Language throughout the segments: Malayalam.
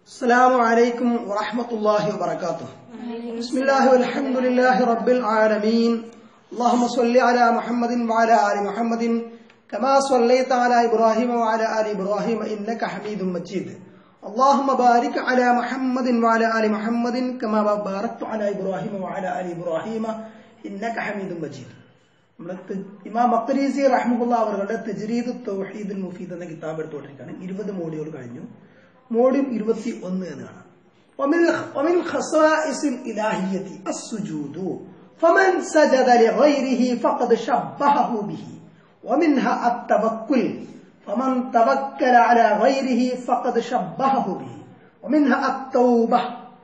السلام عليكم ورحمة الله وبركاته بسم الله والحمد لله رب العالمين اللهم صل على محمد وعلى آل محمد كما صليت على إبراهيم وعلى آل إبراهيم إنك حميد مجيد اللهم بارك على محمد وعلى آل محمد كما باركت على إبراهيم وعلى آل إبراهيم إنك حميد مجيد നമ്മുടെ ത- ഇമാം മക്തരീസി റഹ്മുല്ല അവരുടെ തെജരീദ് തൗഹീദുൽ മുഫീദ് എന്ന കിതാബ് എടുത്തുകൊണ്ടിരിക്കുകയാണ് ഇരുപത് മോഡിയോൾ കഴിഞ്ഞു മോഡ്യൂൾ ഇരുപത്തി ഒന്ന് എന്ന് കാണാം ومن ومن خصائص الإلهية السجود فمن سجد لغيره فقد شبهه به ومنها التوكل فمن توكل على غيره فقد شبهه به ومنها التوبة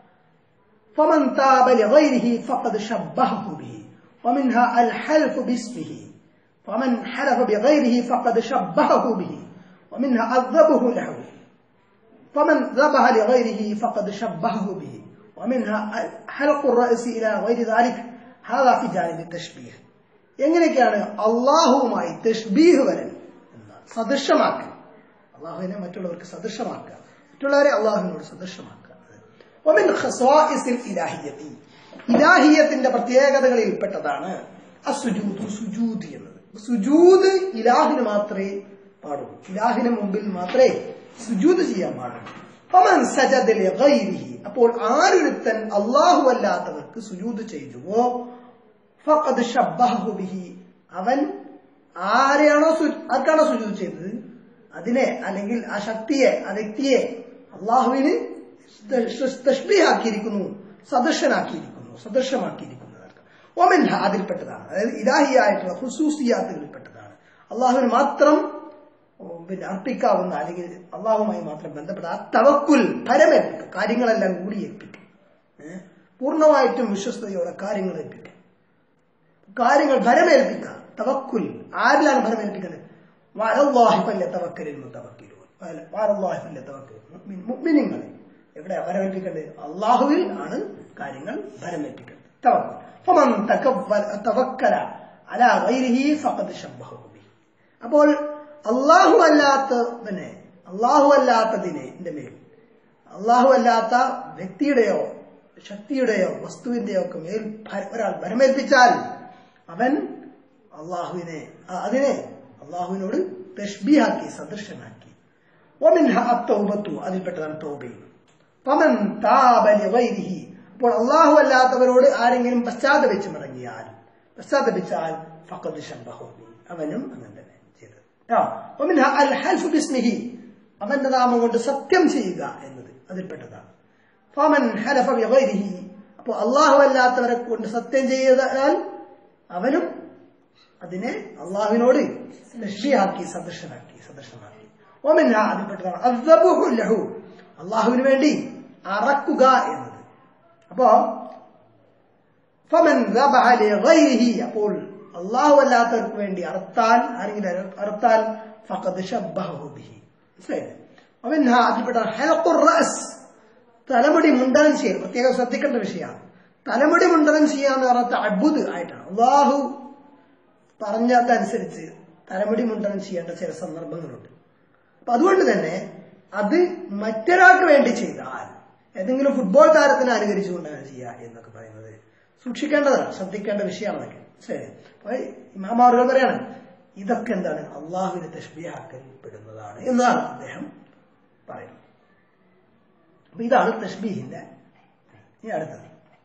فمن تاب لغيره فقد شبهه به ومنها الحلف باسمه فمن حلف بغيره فقد شبهه به ومنها الذبح له فمن ذبح لغيره فقد شبهه به ومنها حلق الرأس إلى غير ذلك هذا في جانب التشبيه എങ്ങനെയൊക്കെയാണ് അള്ളാഹുവുമായി തഷ്ബീഹ് വരൽ എന്നാണ് സദൃശമാക്കൽ അള്ളാഹുവിനെ മറ്റുള്ളവർക്ക് സദൃശമാക്കുക മറ്റുള്ളവരെ അള്ളാഹുവിനോട് സദൃശമാക്കുക ഒമിൻ ഖസ്വാഇസിൽ ഇലാഹിയത്തി ഇലാഹിയത്തിന്റെ പ്രത്യേകതകളിൽപ്പെട്ടതാണ് അസുജൂദ് സുജൂദ് എന്നത് സുജൂദ് ഇലാഹിന് മാത്രമേ പാടുള്ളൂ ഇലാഹിന് മുമ്പിൽ മാത്രമേ സുജൂദ് ചെയ്യാൻ പാടുള്ളൂ ഫമൻ സജദ ലിഗൈരിഹി അപ്പോൾ ആരൊരുത്തൻ അല്ലാഹു അല്ലാത്തവർക്ക് സുജൂദ് ചെയ്തുവോ ഫഖദ് ശബ്ബഹു ബിഹി അവൻ ആരെയാണോ സു- ആർക്കാണോ സുജൂദ് ചെയ്തത് അതിനെ അല്ലെങ്കിൽ ആ ശക്തിയെ ആ വ്യക്തിയെ അള്ളാഹുവിന് തഷ്ബിഹാക്കിയിരിക്കുന്നു സദൃശനാക്കിയിരിക്കുന്നു സദൃശമാക്കിയിരിക്കുന്നു ഒമിൻഹ അതിൽപ്പെട്ടതാണ് അതായത് ഇലാഹിയായിട്ടുള്ള ഹുസൂസിയാത്തുകളിൽപ്പെട്ടതാണ് അള്ളാഹുവിന് മാത്രം ഓ, പിന്നെ അർപ്പിക്കാവുന്ന അല്ലെങ്കിൽ അള്ളാഹുമായി മാത്രം ബന്ധപ്പെട്ട ആ തവക്കുൽ പരമേൽപ്പിക്കുക കാര്യങ്ങളെല്ലാം കൂടി ഏൽപ്പിക്കും ഏ? പൂർണ്ണമായിട്ടും വിശ്വസ്തയോടെ കാര്യങ്ങൾ ഏൽപ്പിക്കും കാര്യങ്ങൾ ഭരമേൽപ്പിക്കുക തവക്കുൽ ആരിലാണ് ഭരമേൽപ്പിക്കുന്നത് വാരല്ലാഹി ഫല്യ തവക്കലിൽ മുത്തവക്കിലൂൻ വാരല്ലാഹി ഫല്യ തവക്കൽ മുഅ്മിനീങ്ങൾ എവിടെ ഭരമേൽപ്പിക്കേണ്ടത് അള്ളാഹുവിൽ ആണ് കാര്യങ്ങൾ ഭരമേൽപ്പിക്കേണ്ടത് തവക്കുൽ ഫമൻ തകവ്വൽ തവക്കല അലാ ഗൈരിഹി ഫഖദ് ശബ്ബഹു ബിഹി അപ്പോൾ അള്ളാഹു അല്ലാത്തതിനെ അള്ളാഹു അല്ലാത്തതിനെ എന്റെ മേൽ അള്ളാഹു അല്ലാത്ത വ്യക്തിയുടെയോ ശക്തിയുടെയോ വസ്തുവിന്റെയോ ഒക്കെ മേൽ ഭര- ഒരാൾ ഭരമേൽപ്പിച്ചാൽ അവൻ അള്ളാഹുവിനെ ആ, അതിനെ അള്ളാഹുവിനോട് തഷ്ബിയാക്കി സദൃശനാക്കി ഒമിൻഹ അത്തൗബത്തു അതിൽപ്പെട്ടതാണ് തൗബയും പമൻ താബ ലിഗൈരിഹി അപ്പോൾ അള്ളാഹു അല്ലാത്തവരോട് ആരെങ്കിലും പശ്ചാത്തപിച്ച് മടങ്ങിയാൽ പശ്ചാത്തപിച്ചാൽ ഫഖദ് ശബ്ബഹു ബി. അവനും അങ്ങനെ തന്നെ ചെയ്തത് ആ, വമിൻഹ അൽ ഹൽഫു ബിസ്മിഹി അവന്റെ നാമം കൊണ്ട് സത്യം ചെയ്യുക എന്നത് അതിൽപ്പെട്ടതാണ് ഫമൻ ഹലഫ ബിഗൈരിഹി അപ്പോൾ അള്ളാഹു അല്ലാത്തവരെ കൊണ്ട് സത്യം ചെയ്താൽ അവനും അതിനെ അള്ളാഹുവിനോട് ലക്ഷ്യമാക്കി സദൃശനാക്കി സദൃശമാക്കി ഓമിൻഹ അതിൽപ്പെട്ടതാണ് അദ്ദബുഹു ലഹു അള്ളാഹുവിന് വേണ്ടി അറക്കുക എന്നത് അപ്പോ ഫമൻ ദബഹ ലിഗൈരിഹി അപ്പോൾ അള്ളാഹു അല്ലാത്തവർക്ക് വേണ്ടി അറുത്താൽ ആരെങ്കിലും അറുത്താൽ ഫഖദ് ശബ്ബഹു ബിഹി മനസ്സിലായില്ലേ അവൻഹ അതിൽപ്പെട്ട ഹലഖുർ റഅസ് തലമുടി മുണ്ടനം ചെയ്യൽ പ്രത്യേകം ശ്രദ്ധിക്കേണ്ട വിഷയമാണ് തലമുടി മുണ്ടനം ചെയ്യാന്ന് പറഞ്ഞ അബുദ് ആയിട്ടാണ് അള്ളാഹു പറഞ്ഞതനുസരിച്ച് തലമുടി മുണ്ടനം ചെയ്യേണ്ട ചില സന്ദർഭങ്ങളുണ്ട് അപ്പൊ അതുകൊണ്ട് തന്നെ അത് മറ്റൊരാൾക്ക് വേണ്ടി ചെയ്താൽ ഏതെങ്കിലും ഫുട്ബോൾ താരത്തിനെ അനുകരിച്ചുകൊണ്ടാണ് ചെയ്യുക എന്നൊക്കെ പറയുന്നത് സൂക്ഷിക്കേണ്ടതാണ് ശ്രദ്ധിക്കേണ്ട വിഷയമാണ് അതൊക്കെ ശരി അപ്പൊ ഇമാമാറുകൾ പറയാണ് ഇതൊക്കെ എന്താണ് അള്ളാഹുവിനെ തഷ്ബിയാക്കൽ പെടുന്നതാണ് എന്നാണ് അദ്ദേഹം പറയുന്നത് അപ്പൊ ഇതാണ് തഷ്ബീഹിന്റെ ഇനി അടുത്തത്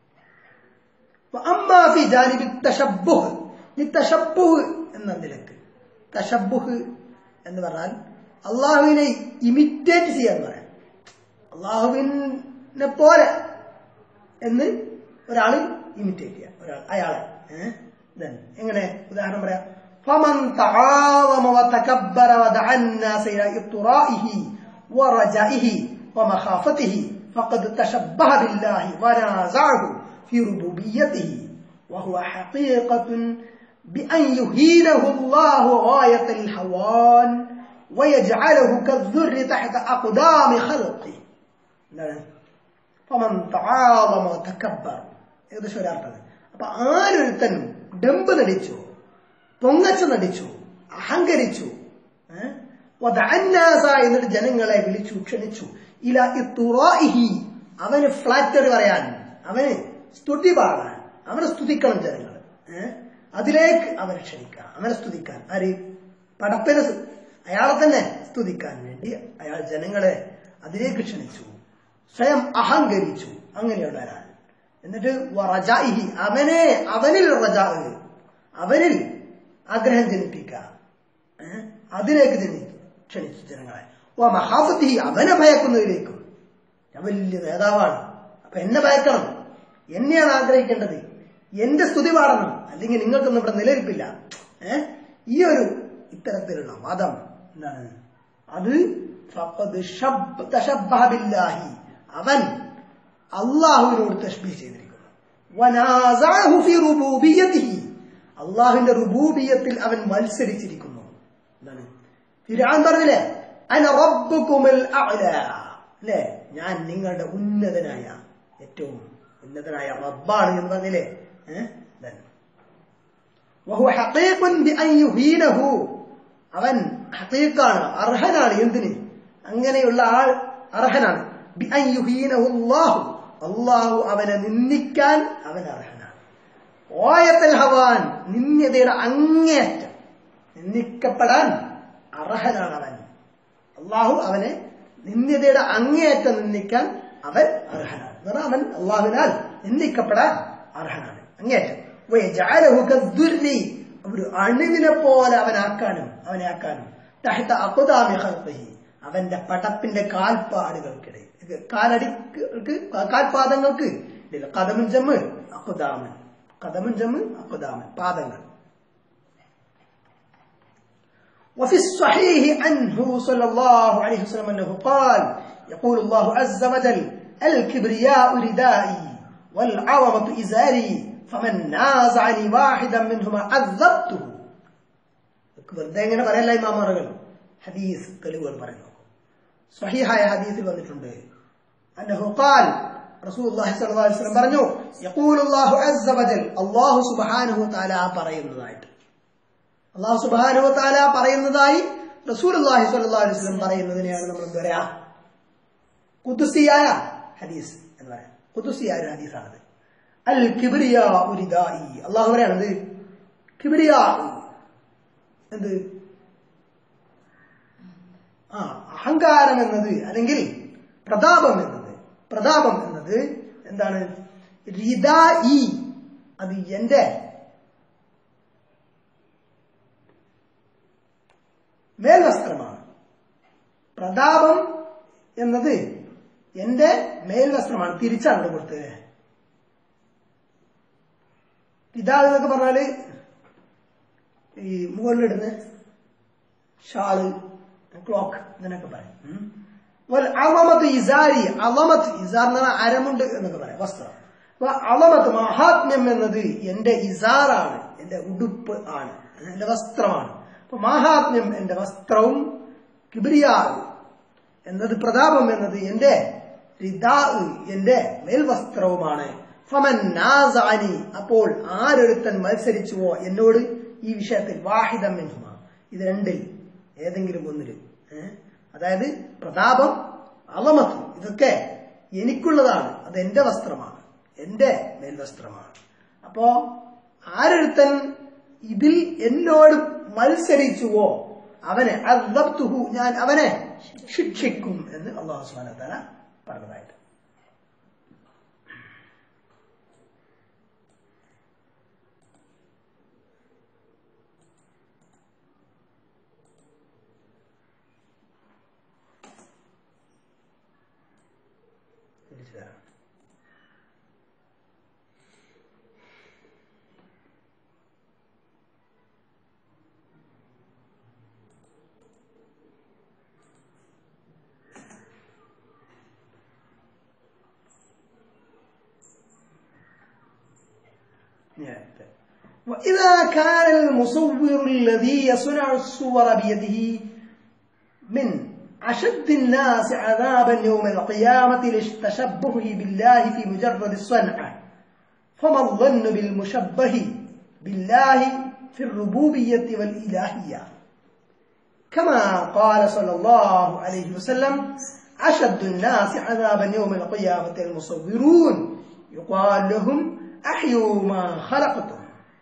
അമ്മാ ഫി ജാനിബി തശബ്ബുഹ് ഈ തശബ്ബുഹ് എന്ന നിലക്ക് തശബ്ബുഹ് എന്ന് പറഞ്ഞാൽ അള്ളാഹുവിനെ ഇമിറ്റേറ്റ് ചെയ്യാൻ പറയാം അള്ളാഹുവിനെ പോലെ എന്ന് ഒരാൾ ഇമിറ്റേറ്റ് ചെയ്യാം ഒരാൾ അയാളെ ഏഹ്? Then എങ്ങനെ ഉദാഹരണം പറയാം فمن تعاظم وتكبر ودعا الناس إلى إطرائه ورجائه ومخافته فقد تشبه بالله ونازعه في ربوبيته وهو حقيقة بأن يهينه الله غاية الهوان ويجعله كالذر تحت أقدام خلقه എന്താണ് ഫമൻ തആളമ തക്കബ്ബർ ഏകദേശം ഒരർത്ഥം അപ്പൊ ആരൊരുത്തൻ ഡംബ് നടിച്ചു പൊങ്ങച്ച നടിച്ചു അഹങ്കരിച്ചു ഏഹ്? വദഅന്നാസ എന്നിട്ട് ജനങ്ങളെ വിളിച്ചു ക്ഷണിച്ചു ഇല ഇത്തുറാഇഹി അവന് ഫ്ലാറ്ററി പറയാൻ അവന് സ്തുതി പാടാൻ അവനെ സ്തുതിക്കണം ജനങ്ങൾ ഏഹ് അതിലേക്ക് അവനെ ക്ഷണിക്കാം അവനെ സ്തുതിക്കാൻ ആര് പടപ്പിനെ സ്- അയാളെ തന്നെ സ്തുതിക്കാൻ വേണ്ടി അയാൾ ജനങ്ങളെ അതിലേക്ക് ക്ഷണിച്ചു സ്വയം അഹങ്കരിച്ചു അങ്ങനെയുള്ള ഒരാൾ എന്നിട്ട് റജാഇഹി അവനെ അവനിൽ റജാ അവനിൽ ആഗ്രഹം ജനിപ്പിക്കുക ഏഹ്? അതിലേക്ക് ജനി ക്ഷണിച്ചു ജനങ്ങളെ ഓ മഹാബുദ്ധി അവനെ ഭയക്കുന്നതിലേക്കും ഞാൻ വലിയ നേതാവാണ് അപ്പൊ എന്നെ ഭയക്കണം എന്നെയാണ് ആഗ്രഹിക്കേണ്ടത് എന്റെ സ്തുതി പാടണം അല്ലെങ്കിൽ നിങ്ങൾക്കൊന്നും ഇവിടെ നിലനിൽപ്പില്ല ഏഹ് ഈ ഒരു ഇത്തരത്തിലുള്ള വാദം എന്താണ് അത് ഫഖദ് ശബ്ബ- തശബ്ബഹ ബില്ലാഹി. അവൻ അള്ളാഹുവിനോട് തഷ്ബീഹ് ചെയ്തിരിക്കുന്നു വനാസഅഹു ഫി റുബൂബിയ്യതിഹി. അള്ളാഹുവിന്റെ റുബൂബിയത്തിൽ അവൻ മത്സരിച്ചിരിക്കുന്നു എന്താണ് ഫിർഔൻ പറഞ്ഞില്ലേ അന റബ്ബുകുമുൽ അഅ്ല അല്ലേ ഞാൻ നിങ്ങളുടെ ഉന്നതനായ ഏറ്റവും ഉന്നതനായ റബ്ബാണ് എന്ന് പറഞ്ഞില്ലേ ഏഹ് Then, വഹുവ ഹഖീഖുൻ ബിഅൻ യുഹീനഹു അവൻ ഹഖീഖാണ് അർഹനാണ് എന്തിന് അങ്ങനെയുള്ള ആൾ അർഹനാണ് ബിഅൻ യുഹീനഹു അല്ലാഹു അല്ലാഹു അവനെ നിന്ദിക്കാൻ അവൻ അർഹനാണ് ഓയത്തൽ ഹവാൻ നിന്ദ്യതയുടെ അങ്ങേയറ്റം നിന്ദിക്കപ്പെടാൻ അർഹനാണ് അവൻ അള്ളാഹു അവനെ നിന്ദ്യതയുടെ അങ്ങേയറ്റം നിന്ദിക്കാൻ അവൻ അർഹനാണ് എന്ന് പറഞ്ഞാൽ അവൻ അള്ളാഹുവിനാൽ നിന്ദിക്കപ്പെടാൻ അർഹനാണ് അങ്ങേയറ്റം വയജഅലഹു കദ്ദുർരി ഒരു അണുവിനെ പോലെ അവനാക്കാനും അവനെ ആക്കാനും തഹ്ത അഖ്ദാമി ഖൽഖിഹി അവന്റെ പടപ്പിന്റെ കാൽപ്പാടുകൾക്കിടയിൽ ഇത് കാലടിക്ക് കാൽപാദങ്ങൾക്ക് ഇതിൽ കഥമുൻ ജമ്മ് അക്കുദാമൻ കഥമുൻ ജമ്മ് അക്കുദാമൻ പാദങ്ങൾ وفي الصحيح عنه صلى الله عليه وسلم أنه قال يقول الله عز وجل الكبرياء ردائي والعظمة إزاري فمن نازعني واحدا منهما عذبته വെറുതെ എങ്ങനെ പറയല്ല ഇമാമാറുകൾ ഹദീസ് തെളിവുകൾ പറയുന്നു സ്വഹീഹായ ഹദീസിൽ വന്നിട്ടുണ്ട് അന്നഹു ഖാൽ റസൂലുള്ളാഹി സ്വല്ലല്ലാഹു അലൈഹി വസല്ലം പറഞ്ഞു യഖൂലുല്ലാഹു അസ്സ വജൽ അല്ലാഹു സുബ്ഹാനഹു തആല പറയുന്നതായിട്ട് അള്ളാഹു സുബാനുവ താല പറയുന്നതായി റസൂലുള്ളാഹി സ്വല്ലല്ലാഹു അലൈഹി വസല്ലം പറയുന്നതിനെയാണ് നമ്മൾ എന്ത് പറയാ കുതുസിയായ ഹദീസ് എന്ന് പറയാം കുതുസിയായ ഒരു ഹദീസാണത് അൽ കിബ്രിയ ഉരിദായി അള്ളാഹു പറയാണത് കിബ്രിയ എന്ത് ആ അഹങ്കാരം എന്നത് അല്ലെങ്കിൽ പ്രതാപം എന്നത് പ്രതാപം എന്നത് എന്താണ് റിദായി അത് എന്റെ മേൽവസ്ത്രമാണ് പ്രതാപം എന്നത് എന്റെ മേൽവസ്ത്രമാണ് തിരിച്ചാണ് ഇവിടെ കൊടുത്തത് ഇതാ എന്നൊക്കെ പറഞ്ഞാല് ഈ മുകളിലിടുന്ന ഷാള് ക്ലോക്ക് ഇതിനൊക്കെ പറയും ഉം. വൽ അളമത്ത് ഇസാരി അളമത്ത് ഇസാർ എന്ന് പറഞ്ഞാൽ അരമുണ്ട് എന്നൊക്കെ പറയാം വസ്ത്രം അപ്പൊ അളമത്ത് മഹാത്മ്യം എന്നത് എന്റെ ഇസാറാണ് എന്റെ ഉടുപ്പ് ആണ് എന്റെ വസ്ത്രമാണ് അപ്പൊ മഹാത്മ്യം എന്റെ വസ്ത്രവും കിബിരിയാറ് എന്നത് പ്രതാപം എന്നത് എന്റെ റിദാ എന്റെ മേൽവസ്ത്രവുമാണ് ഫമൻ നാസാനി അപ്പോൾ ആരൊരുത്തൻ മത്സരിച്ചുവോ എന്നോട് ഈ വിഷയത്തിൽ വാഹിദം മിൻഹുമ ഇത് രണ്ടിൽ ഏതെങ്കിലും ഒന്നിലും ഏ? അതായത് പ്രതാപം അളമത്ത് ഇതൊക്കെ എനിക്കുള്ളതാണ് അത് എന്റെ വസ്ത്രമാണ് എന്റെ മേൽവസ്ത്രമാണ് അപ്പോ ആരൊരുത്തൻ ഇതിൽ എന്നോട് മത്സരിച്ചുവോ അവനെ അർദബ്തുഹു ഞാൻ അവനെ ശിക്ഷിക്കും എന്ന് അള്ളാഹു സുബ്ഹാനഹു വ തആല പറഞ്ഞതായിട്ട് തിരിച്ചു തരാം نهاية. وإذا كان المصور الذي يصنع الصور بيده من أشد الناس عذابا يوم القيامة لتشبهه بالله في مجرد الصنعة فما الظن بالمشبه بالله في الربوبية والإلهية كما قال صلى الله عليه وسلم أشد الناس عذابا يوم القيامة المصورون يقال لهم أحيوا ما خلقتم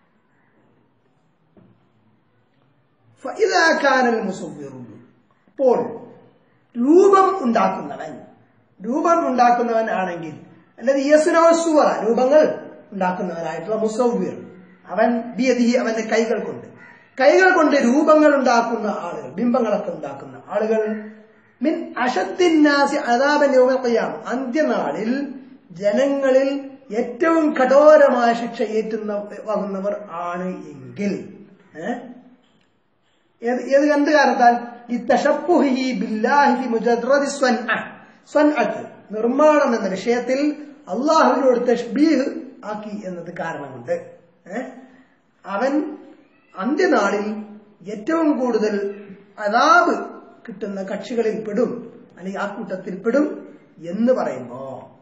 فإذا كان المصورون അപ്പോൾ രൂപം ഉണ്ടാക്കുന്നവൻ രൂപം ഉണ്ടാക്കുന്നവൻ ആണെങ്കിൽ അല്ലാതെ യസുനോസുവറ രൂപങ്ങൾ ഉണ്ടാക്കുന്നവനായിട്ടുള്ള മുസൗവിർ അവൻ ബിയതി അവന്റെ കൈകൾ കൊണ്ട് കൈകൾ കൊണ്ട് രൂപങ്ങൾ ഉണ്ടാക്കുന്ന ആളുകൾ ബിംബങ്ങളൊക്കെ ഉണ്ടാക്കുന്ന ആളുകൾ മിൻ അഷത്തിന്നാസി അതാപന്യോമയാം അന്ത്യനാളിൽ ജനങ്ങളിൽ ഏറ്റവും കഠോരമായ ശിക്ഷ ഏറ്റുന്ന വകുന്നവർ ആണ് എങ്കിൽ ഏഹ് ഏത് ഏത് എന്ത് കാരണത്താൽ ഈ തഷപ്പുഹി ബില്ലാഹി മുജദ്റദി സ്വൻഅ സ്വൻഅത്ത് നിർമ്മാണം എന്ന വിഷയത്തിൽ അള്ളാഹുവിനോട് തഷ്ബീഹ് ആക്കി എന്നത് കാരണം കൊണ്ട് ഏഹ് അവൻ അന്ത്യനാളിൽ ഏറ്റവും കൂടുതൽ അതാബ് കിട്ടുന്ന കക്ഷികളിൽ പെടും അല്ലെങ്കിൽ ആ കൂട്ടത്തിൽ പെടും എന്ന് പറയുമ്പോ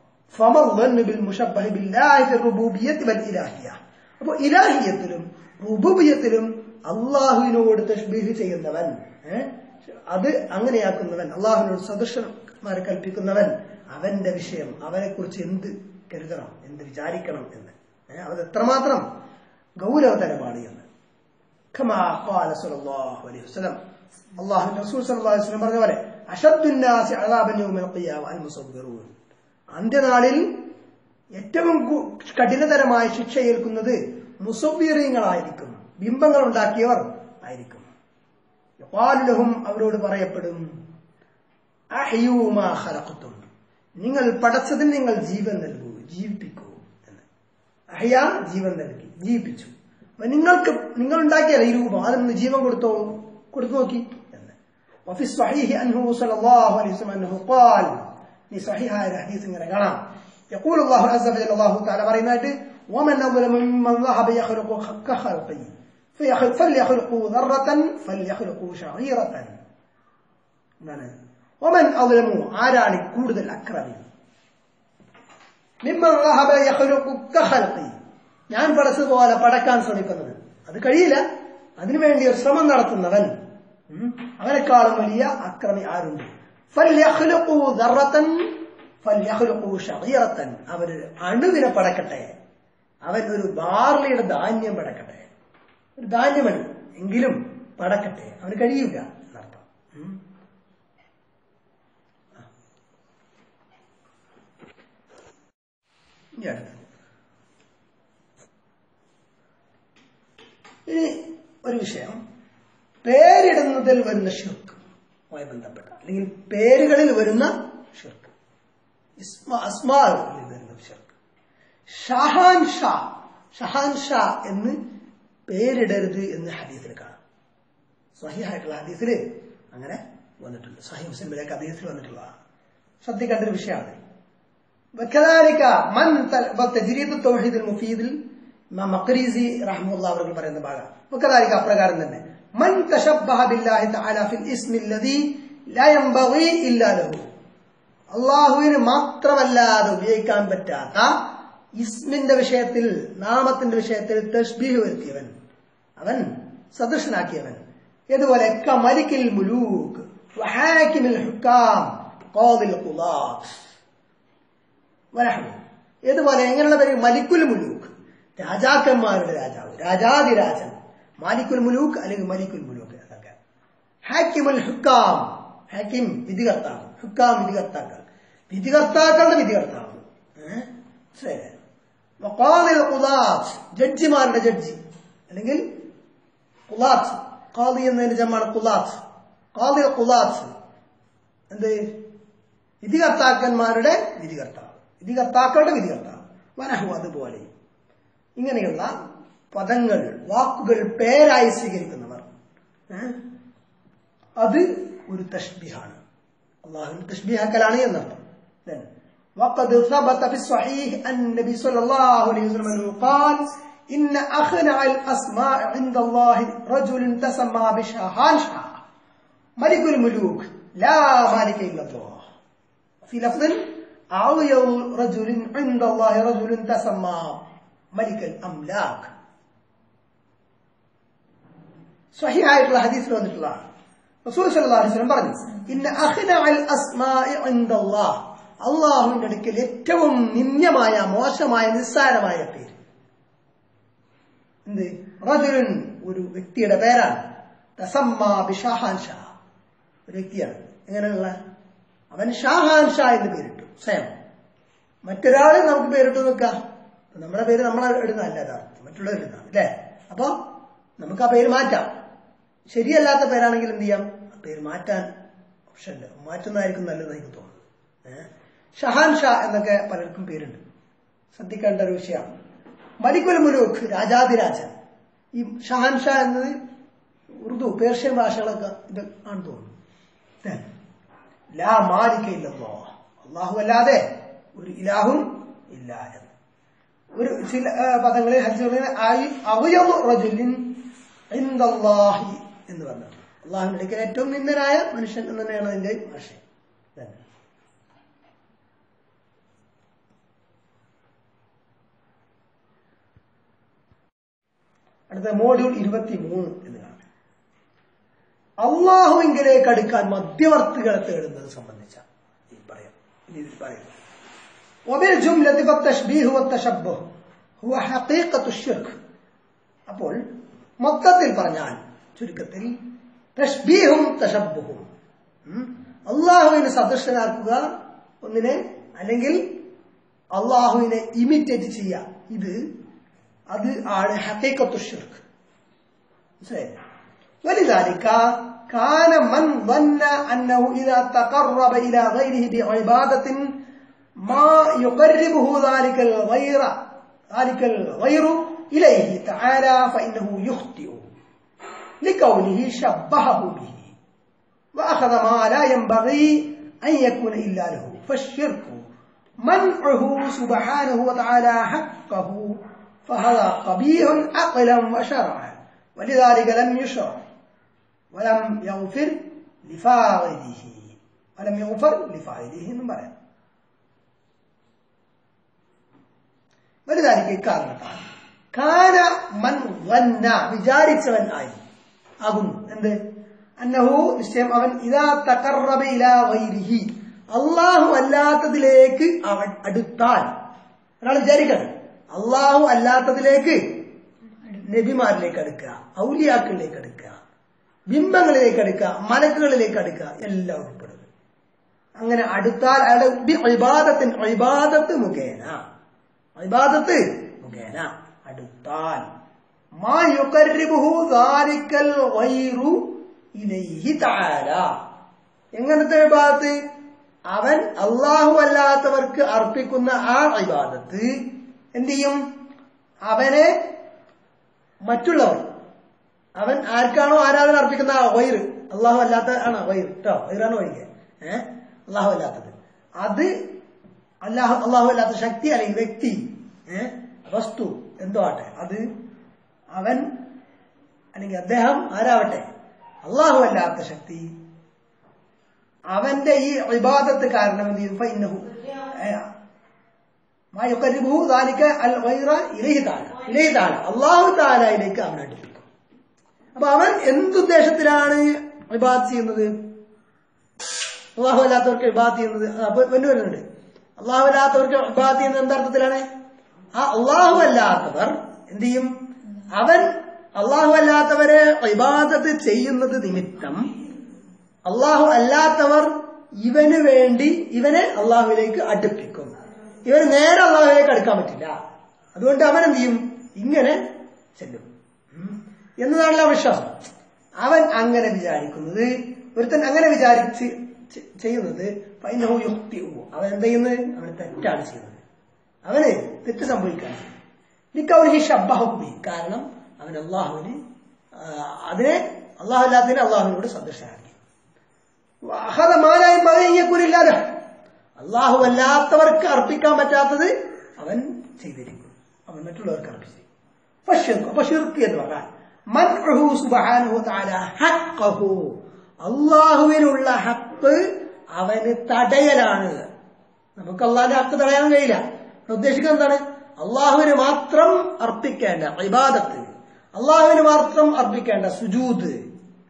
അപ്പൊ ഇലാഹിയത്തിലും റുബുബിയത്തിലും അള്ളാഹുവിനോട് തഷ്ബീഹ് ചെയ്യുന്നവൻ ഏഹ് അത് അങ്ങനെയാക്കുന്നവൻ അള്ളാഹുവിനോട് സദൃശന്മാരെ കൽപ്പിക്കുന്നവൻ അവന്റെ വിഷയം അവനെ കുറിച്ച് എന്ത് കരുതണം എന്ത് വിചാരിക്കണം എന്ന് ഏഹ് അത് എത്രമാത്രം ഗൗരവതരമാണ് എന്ന് كما قال صلى الله عليه وسلم الله الرسول صلى الله عليه وسلم പറഞ്ഞ പോലെ അഷദ്ദു الناس عذابا يوم القيامه المصورون അന്ത്യനാളിൽ ഏറ്റവും കു- കഠിനതരമായ ശിക്ഷ ഏൽക്കുന്നത് മുസവ്വീറീങ്ങളായിരിക്കും ബിംബങ്ങൾ ഉണ്ടാക്കിയവർ ആയിരിക്കും യുഖാലുലഹും അവരോട് പറയപ്പെടും അഹ്യൂ മാ ഖലഖ്തും നിങ്ങൾ പടച്ചതിന് നിങ്ങൾ ജീവൻ നൽകൂ ജീവിപ്പിക്കൂ എന്ന് അഹ്യ ജീവൻ നൽകി ജീവിപ്പിച്ചു അപ്പൊ നിങ്ങൾക്ക് നിങ്ങൾ ഉണ്ടാക്കിയ ഈ രൂപം അതിന് ജീവൻ കൊടുത്തോ കൊടുത്തു നോക്കി എന്ന് وفي الصحيح أنه صلى الله عليه وسلم أنه قال في صحيح هذا الحديث من رجعنا يقول الله عز وجل الله تعالى بريناته ومن أظلم ممن ذهب يخلق كخلقي فيخلق فليخلقوا ذرة فليخلقوا شعيرة എന്താണ് ഒമൻ അവലമു ആരാണ് കൂടുതൽ അക്രമി മിമ്മൻ റഹബ യഖ്ലുഖു കഖൽഖി ഞാൻ പടച്ചതുപോലെ പടക്കാൻ ശ്രമിക്കുന്നത് അത് കഴിയില്ല അതിനുവേണ്ടി ഒരു ശ്രമം നടത്തുന്നവൻ ഉം, അവനെക്കാളും വലിയ അക്രമി ആരുണ്ട് ഫല്യഖ്ലുഖു ദർറത്തൻ ഫല്യഖ്ലുഖു ശഗീറത്തൻ അവര് അണുവിനെ പടക്കട്ടെ അവൻ ഒരു ബാർലിയുടെ ധാന്യം പടക്കട്ടെ ഒരു ധാന്യമണി എങ്കിലും പടക്കട്ടെ അവന് കഴിയില്ല എന്നർത്ഥം ഉം. ഇനി അടുത്തത്. ഇനി ഒരു വിഷയം പേരിടുന്നതിൽ വരുന്ന ഷിർക്കുമായി ബന്ധപ്പെട്ട അല്ലെങ്കിൽ പേരുകളിൽ വരുന്ന ഷിർക്ക് ഇസ്മ അസ്മാകളിൽ വരുന്ന ഷിർക്ക് ഷഹാൻ ഷാ ഷഹാൻ ഷാ എന്ന് പേരിടരുത് എന്ന് ഹദീസിൽ കാണാം സഹിഹായിട്ടുള്ള ഹദീസിൽ അങ്ങനെ വന്നിട്ടുണ്ട് സഹി മുസ്ലിമിലേക്ക് ഹദീസിൽ വന്നിട്ടുള്ളതാണ് ശ്രദ്ധിക്കേണ്ട ഒരു വിഷയമാണ് وكذلك من تل- وتجريد التوحيد المفيد ഇമാം മക്രീസി റഹ്മുള്ള അവർക്ക് പറയുന്ന ഭാഗം وكذلك അപ്രകാരം തന്നെ من تشبه بالله تعالى في الاسم الذي لا ينبغي الا له അള്ളാഹുവിന് മാത്രമല്ലാതെ ഉപയോഗിക്കാൻ പറ്റാത്ത ഇസ്മിന്റെ വിഷയത്തിൽ നാമത്തിന്റെ വിഷയത്തിൽ തഷ്ബീഹ് വരുത്തിയവൻ അവൻ സദൃശനാക്കിയവൻ ഇതുപോലെ കമലിക്കിൽ മുലൂക്ക് വഹാക്കിമിൽ ഹുക്കാം ഖാദിൽ ഖുലാത്ത് വനഹു ഇതുപോലെ എങ്ങനെയുള്ള പേര് മലിക്കുൽ മുലൂക്ക് രാജാക്കന്മാരുടെ രാജാവ് രാജാതിരാജൻ മാലിക്കുൽ മുലൂക്ക് അല്ലെങ്കിൽ മലിക്കുൽ മുലൂക്ക് എന്നൊക്കെ ഹാക്കിമുൽ ഹുക്കാം ഹാക്കിം വിധികർത്താവ് ഹുക്കാം വിധികർത്താക്കൾ വിധികർത്താക്കളുടെ വിധികർത്താവ് ഏഹ്? ശരി വഖാദിൽ ഖുദാത്ത് ജഡ്ജിമാരുടെ ജഡ്ജി അല്ലെങ്കിൽ ഖുലാത്ത് ഖാദി എന്നതിന്റെ ജമാണ് ഖുലാത്ത് ഖാദി ഖുലാത്ത് എന്ത് വിധികർത്താക്കന്മാരുടെ വിധികർത്താവ് വിധികർത്താക്കളുടെ വിധികർത്താവ് വനഹു അതുപോലെ ഇങ്ങനെയുള്ള പദങ്ങൾ വാക്കുകൾ പേരായി സ്വീകരിക്കുന്നവർ ഏ? അത് ഒരു തഷ്ബിഹാണ് അള്ളാഹുവിന് തഷ്ബിഹാക്കലാണ് എന്നർത്ഥം Then, وقد ثبت في الصحيح أن النبي صلى الله عليه وسلم أنه قال إن أخنع الأسماء عند الله رجل تسمى بشاهان شاه ملك الملوك لا مالك إلا الله في لفظ أعويض رجل عند الله رجل تسمى ملك الأملاك സ്വഹിയായിട്ടുള്ള ഹദീസിൽ വന്നിട്ടുള്ളതാണ് റസൂൽ സല്ലല്ലാഹു അലൈഹി വസല്ലം പറഞ്ഞു ഇന്ന അഖ്ന അൽ അസ്മാഇ ഇൻദല്ലാഹ് അള്ളാഹുവിന്റെ അടുക്കൽ ഏറ്റവും നിന്ദ്യമായ മോശമായ നിസ്സാരമായ പേര് എന്ത് റജുലുൻ ഒരു വ്യക്തിയുടെ പേരാണ് തസമ്മ ബിഷാഹാൻ ഷാ ഒരു വ്യക്തിയാണ് എങ്ങനെയുള്ള അവൻ ഷാഹാൻ ഷാ എന്ന് പേരിട്ടു സ്വയം മറ്റൊരാള് നമുക്ക് പേരിട്ട് നിൽക്കാം നമ്മുടെ പേര് നമ്മൾ ഇടുന്നതല്ല യഥാർത്ഥം മറ്റുള്ളവർ ഇടുന്നതാണ് അല്ലേ അപ്പൊ നമുക്ക് ആ പേര് മാറ്റാം ശരിയല്ലാത്ത പേരാണെങ്കിൽ എന്ത് ചെയ്യാം ആ പേര് മാറ്റാൻ ഓപ്ഷൻ ഉണ്ട് മാറ്റുന്നതായിരിക്കും നല്ലതെന്ന് എനിക്ക് തോന്നുന്നു ഏഹ് ഷഹാൻ ഷാ എന്നൊക്കെ പലർക്കും പേരുണ്ട് ശ്രദ്ധിക്കേണ്ട ഒരു വിഷയമാണ് മലിക്കുൽ മുലൂഖ് രാജാതിരാജൻ ഈ ഷഹാൻ ഷാ എന്നത് ഉറുദു പേർഷ്യൻ ഭാഷകളൊക്കെ ഇത് ആണ് തോന്നുന്നു ഏ? ലാ മാലിക ഇല്ലല്ലോ അള്ളാഹു അല്ലാതെ ഒരു ഇലാഹും ഇല്ല എന്ന് ഒരു ചില ആ, പദങ്ങളിൽ ഹജ്ജുകളിൽ അവയവ റജുലിൻ ഇൻദല്ലാഹി എന്ന് പറഞ്ഞു അള്ളാഹുവിന്റെ അടുക്കൽ ഏറ്റവും നിന്ദനായ മനുഷ്യൻ എന്ന് തന്നെയാണ് അതിന്റെ ആശയം തന്നെ അടുത്ത മോഡ്യൂൾ ഇരുപത്തി മൂന്ന് എന്ന് കാണാം അള്ളാഹുവിങ്കിലേക്ക് അടുക്കാൻ മധ്യവർത്തികളെ തേടുന്നത് സംബന്ധിച്ച ഈ പറയാം ഇനി ഇതിൽ പറയുന്നു وبالجملة فالتشبيه والتشبه هو حقيقة الشرك അപ്പോൾ മൊത്തത്തിൽ പറഞ്ഞാൽ ചുരുക്കത്തിൽ തഷ്ബീഹും തശബ്ബുഹും ഉം, അള്ളാഹുവിനെ സദൃശനാക്കുക ഒന്നിനെ അല്ലെങ്കിൽ അള്ളാഹുവിനെ ഇമിറ്റേറ്റ് ചെയ്യുക ഇത് അത് ആണ് ഹക്കീക്കത്തു ഷിർക്ക് മനസ്സിലായില്ലേ ولذلك كان من ظن أنه إذا تقرب إلى غيره بعبادة ما يقربه ذلك الغير ذلك الغير إليه تعالى فإنه يخطئ لكونه شبهه به وأخذ ما لا ينبغي أن يكون إلا له فالشرك منعه سبحانه وتعالى حقه فهذا قبيح عقلا وشرعا ولذلك لم يشرع ولم يغفر لفاعله ولم يغفر لفاعله എന്ന് പറയാം വലുതായിരിക്കും ഇക്കാരണത്താൽ കാന മൻ വന്ന വിചാരിച്ചവൻ ആയി ആകുന്നു എന്ത് അന്നഹു നിശ്ചയം അവൻ ഇതാ തകറബ ഇലാ വൈരിഹി അള്ളാഹു അല്ലാത്തതിലേക്ക് അവൻ അടുത്താൽ ഒരാൾ വിചാരിക്കണം അള്ളാഹു അല്ലാത്തതിലേക്ക് നബിമാരിലേക്ക് അടുക്കുക ഔലിയാക്കളിലേക്ക് അടുക്കുക ബിംബങ്ങളിലേക്ക് അടുക്കുക മലക്കുകളിലേക്ക് അടുക്കുക എല്ലാം ഉൾപ്പെടുന്നു അങ്ങനെ അടുത്താൽ അയാളുടെ ഇബാദത്തിൻ ഇബാദത്ത് മുഖേന ഇബാദത്ത് മുഖേന അടുത്താൽ മാ യുഖർരിബുഹു ദാലിക്കൽ ഗൈറു ഇലൈഹി തആല എങ്ങനത്തെ ഇബാദത്ത് അവൻ അള്ളാഹു അല്ലാത്തവർക്ക് അർപ്പിക്കുന്ന ആ ഇബാദത്ത് എന്ത് ചെയ്യും അവനെ മറ്റുള്ളവർ അവൻ ആർക്കാണോ ആരാധന അർപ്പിക്കുന്ന ആ വൈറ് അള്ളാഹു അല്ലാത്ത ആണ് വൈറ് കേട്ടോ വൈറാണ് ഒഴികെ ഏഹ് അള്ളാഹു അല്ലാത്തത് അത് അല്ലാഹു അള്ളാഹു അല്ലാത്ത ശക്തി അല്ലെങ്കിൽ വ്യക്തി ഏഹ് വസ്തു എന്തോ ആട്ടെ അത് അവൻ അല്ലെങ്കിൽ അദ്ദേഹം ആരാവട്ടെ അള്ളാഹു അല്ലാത്ത ശക്തി അവന്റെ ഈ ഇബാദത്ത് കാരണം എന്ത് ചെയ്യും ഫൈനഹു മാ യുഖർരിബുഹു ദാലിക അൽ ഗൈറ ഇലൈഹി തആല ഇലൈഹി തആല അല്ലാഹു തആലയിലേക്ക് അവൻ അടുപ്പിക്കും അപ്പൊ അവൻ എന്തുദ്ദേശത്തിലാണ് ഇബാദത്ത് ചെയ്യുന്നത് അള്ളാഹു അല്ലാത്തവർക്ക് ഇബാദത്ത് ചെയ്യുന്നത് അപ്പൊ പിന്നെ വരുന്നുണ്ട് അള്ളാഹു അല്ലാത്തവർക്ക് ഇബാദത്ത് ചെയ്യുന്നത് എന്തർത്ഥത്തിലാണ് ആ അള്ളാഹു അല്ലാത്തവർ എന്ത് ചെയ്യും അവൻ അള്ളാഹു അല്ലാത്തവരെ ഇബാദത്ത് ചെയ്യുന്നത് നിമിത്തം അള്ളാഹു അല്ലാത്തവർ ഇവന് വേണ്ടി ഇവനെ അള്ളാഹുവിലേക്ക് അടുപ്പിക്കും ഇവന് നേരെ അള്ളാഹുവിലേക്ക് അടുക്കാൻ പറ്റില്ല അതുകൊണ്ട് അവൻ എന്ത് ചെയ്യും ഇങ്ങനെ ചെല്ലും ഉം. എന്നതാണല്ലോ വിശ്വാസം അവൻ അങ്ങനെ വിചാരിക്കുന്നത് ഒരുത്തൻ അങ്ങനെ വിചാരിച്ച് ചെ- ചെയ്യുന്നത് ഫൈനഹു യുക്തിയുമോ അവൻ എന്ത് ചെയ്യുന്നത് അവൻ തെറ്റാണ് ചെയ്യുന്നത് അവന് തെറ്റ് സംഭവിക്കാണ് നിക്കവർക്ക് ശബ്ബഹുബി കാരണം അവൻ അള്ളാഹുവിന് ആ, അതിനെ അള്ളാഹു അല്ലാത്തതിനെ അള്ളാഹുവിനോട് സദൃശനാക്കി അഹദ മാലായും മകയ്യക്കൂരില്ലാതെ അള്ളാഹു അല്ലാത്തവർക്ക് അർപ്പിക്കാൻ പറ്റാത്തത് അവൻ ചെയ്തിരിക്കും അവൻ മറ്റുള്ളവർക്ക് അർപ്പിച്ചു ഫഷിർക്ക് അപ്പൊ ഷിർക്ക് എന്ന് പറഞ്ഞാൽ മൻഉഹു സുബ്ഹാനഹു തആല ഹഖ്ഖഹു അള്ളാഹുവിനുള്ള ഹക്ക് അവന് തടയലാണ് നമുക്ക് അള്ളാഹിന്റെ ഹക്ക് തടയാൻ കഴിയില്ല ഇവിടെ ഉദ്ദേശിക്കുന്നത് എന്താണ് അള്ളാഹുവിന് മാത്രം അർപ്പിക്കേണ്ട ഇബാദത്ത് അള്ളാഹുവിന് മാത്രം അർപ്പിക്കേണ്ട സുജൂദ് ഏഹ്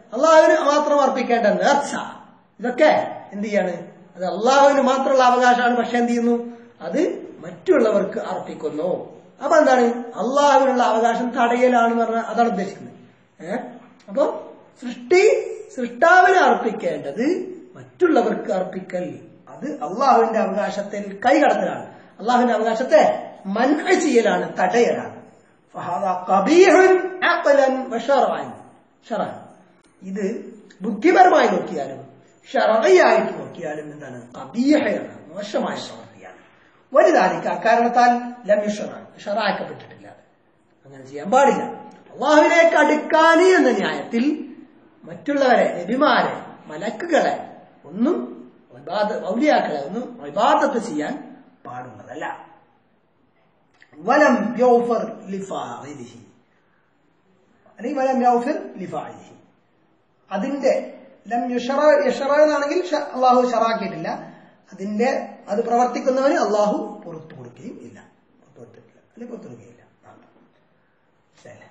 അള്ളാഹുവിന് മാത്രം അർപ്പിക്കേണ്ട നേർച്ച ഇതൊക്കെ എന്ത് ചെയ്യാണ് അത് അള്ളാഹുവിന് മാത്രമുള്ള അവകാശമാണ് പക്ഷെ എന്ത് ചെയ്യുന്നു അത് മറ്റുള്ളവർക്ക് അർപ്പിക്കുന്നു അപ്പൊ എന്താണ് അള്ളാഹുവിനുള്ള അവകാശം തടയലാണെന്ന് പറഞ്ഞാൽ അതാണ് ഉദ്ദേശിക്കുന്നത് ഏഹ് അപ്പൊ സൃഷ്ടി സൃഷ്ടാവിനെ അർപ്പിക്കേണ്ടത് മറ്റുള്ളവർക്ക് അർപ്പിക്കൽ അത് അള്ളാഹുവിന്റെ അവകാശത്തിൽ കൈകടത്തലാണ് അള്ളാഹുവിന്റെ അവകാശത്തെ മൻഹ ചെയ്യലാണ് തടയലാണ് ഫഹാദ ഖബീഹുൻ അഖ്ലൻ വശറഅൻ ഷറഅൻ ഇത് ബുദ്ധിപരമായി നോക്കിയാലും ഷറഅയായിട്ട് നോക്കിയാലും എന്താണ് ഖബീഹയാണ് മോശമായ പ്രവൃത്തിയാണ് വലുതാലിക്ക അക്കാരണത്താൽ ലം യുഷറ ഷറാക്കപ്പെട്ടിട്ടില്ല അങ്ങനെ ചെയ്യാൻ പാടില്ല അള്ളാഹുവിനേക്ക് അടുക്കാൻ എന്ന ന്യായത്തിൽ മറ്റുള്ളവരെ നബിമാരെ മലക്കുകളെ ഒന്നും ഇബാദ- ഔലിയാക്കളെ ഒന്നും ഇബാദത്ത് ചെയ്യാൻ പാടുള്ളതല്ല വലം യൗഫർ ലിഫാഇലിഹി അല്ലെങ്കിൽ വലം യൗഫർ ലിഫാഇലിഹി അതിന്റെ ലം യുഷറ യഷറ എന്നാണെങ്കിൽ ഷ- അള്ളാഹു ഷറാക്കിയിട്ടില്ല അതിന്റെ അത് പ്രവർത്തിക്കുന്നവന് അള്ളാഹു പുറത്തു കൊടുക്കുകയും ഇല്ല പുറത്തു കൊടുത്തിട്ടില്ല അല്ലെങ്കിൽ പുറത്തു കൊടുക്കുകയില്ല ആണ്. ശരി